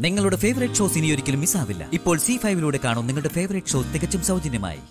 നിങ്ങളുടെ favourite shows ഇനി ഒരിക്കലും മിസ്സാവില്ല ഇപ്പോൾ സി ഫൈവിലൂടെ കാണും നിങ്ങളുടെ ഫേവറേറ്റ് ഷോ തികച്ചും സൗജന്യമായി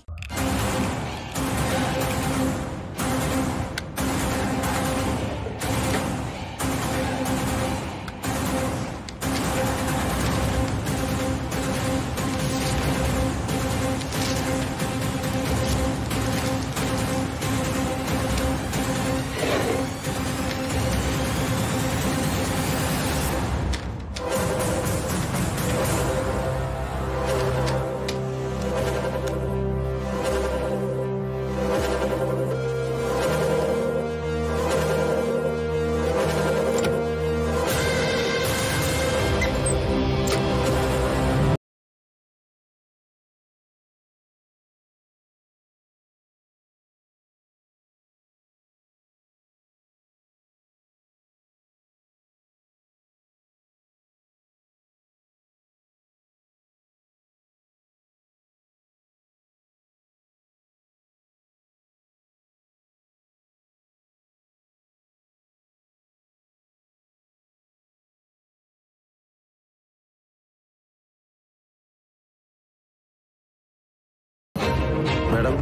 മാഡം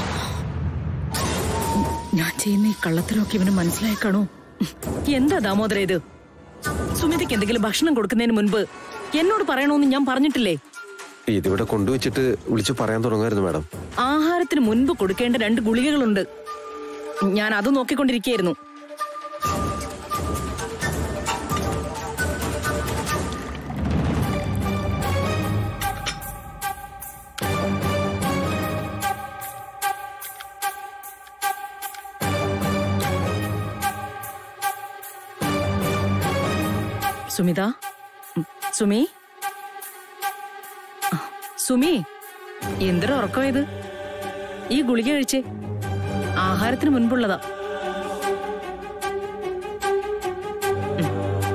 ഞാൻ ചെയ്യുന്ന ഈ കള്ളത്തരമൊക്കെ ഇവന് മനസ്സിലായി കാണൂ എന്താ ദാമോദര ഇത് സുമിതയ്ക്ക് എന്തെങ്കിലും ഭക്ഷണം കൊടുക്കുന്നതിന് മുൻപ് എന്നോട് പറയണമെന്ന് ഞാൻ പറഞ്ഞിട്ടില്ലേ ഇതിവിടെ കൊണ്ടുവച്ചിട്ട് വിളിച്ചു പറയാൻ തുടങ്ങായിരുന്നു മാഡം ആഹാരത്തിന് മുൻപ് കൊടുക്കേണ്ട രണ്ട് ഗുളികകളുണ്ട് ഞാൻ അത് നോക്കിക്കൊണ്ടിരിക്കുകയായിരുന്നു സുമിത ഉം, സുമി ആ, സുമി എന്തൊരു ഉറക്കം ഇത് ഈ ഗുളിക കഴിച്ചേ ആഹാരത്തിന് മുൻപുള്ളതാ ഉം.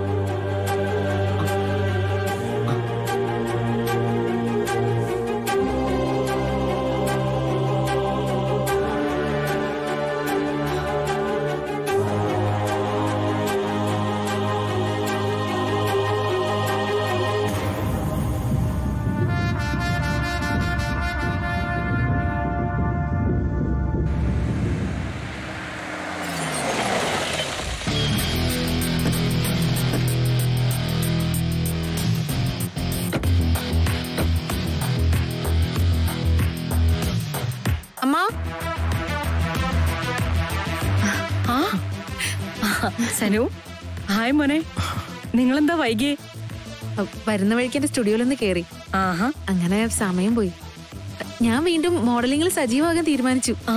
ആ. അമ്മ ആ സനു ഹായ് മോനെ നിങ്ങളെന്താ വൈകിയേ അ, വരുന്ന വഴിക്ക് എന്റെ സ്റ്റുഡിയോയിലൊന്ന് കേറി ആഹാ അങ്ങനെ സമയം പോയി ഞാൻ വീണ്ടും മോഡലിംഗിൽ സജീവമാകാൻ തീരുമാനിച്ചു ആ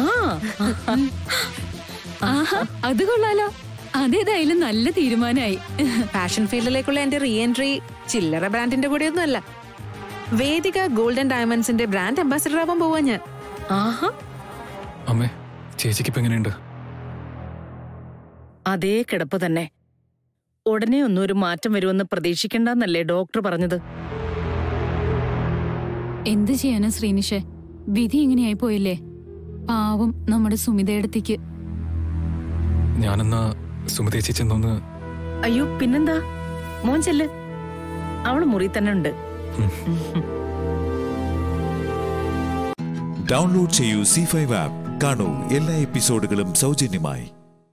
ആഹാ അത് കൊള്ളാലോ അതേതായാലും നല്ല തീരുമാനമായി ഫാഷൻ ഫീൽഡിലേക്കുള്ള എന്റെ റീ എൻട്രി ചില്ലറ ബ്രാൻഡിന്റെ കൂടെ ഒന്നുമല്ല വേദിക ഗോൾഡൻ ഡയമണ്ട്സിന്റെ ബ്രാൻഡ് അംബാസിഡർ ആവാൻ പോവാ ഞാൻ ആഹാ അമ്മേ ചേച്ചിക്ക് ഇപ്പൊ എങ്ങനെയുണ്ട് അതേ കിടപ്പ് തന്നെ ഉടനെ ഒന്നും ഒരു മാറ്റം വരുമെന്ന് പ്രതീക്ഷിക്കണ്ടെന്നല്ലേ ഡോക്ടർ പറഞ്ഞത് എന്ത് ചെയ്യാനാ ശ്രീനിഷെ വിധി ഇങ്ങനെയായി പോയില്ലേ പാവം നമ്മുടെ സുമിതയടുത്തേക്ക് ഞാനെന്നാ സുമതി ചേച്ചി ചെന്നൊന്ന് അയ്യോ പിന്നെന്താ മോൻ ചെല്ല് അവള് മുറി തന്നെ ഉണ്ട് ഡൗൺലോഡ് ചെയ്യൂ സി ഫൈവ് ആപ്പ് കാണൂ എല്ലാ എപ്പിസോഡുകളും സൗജന്യമായി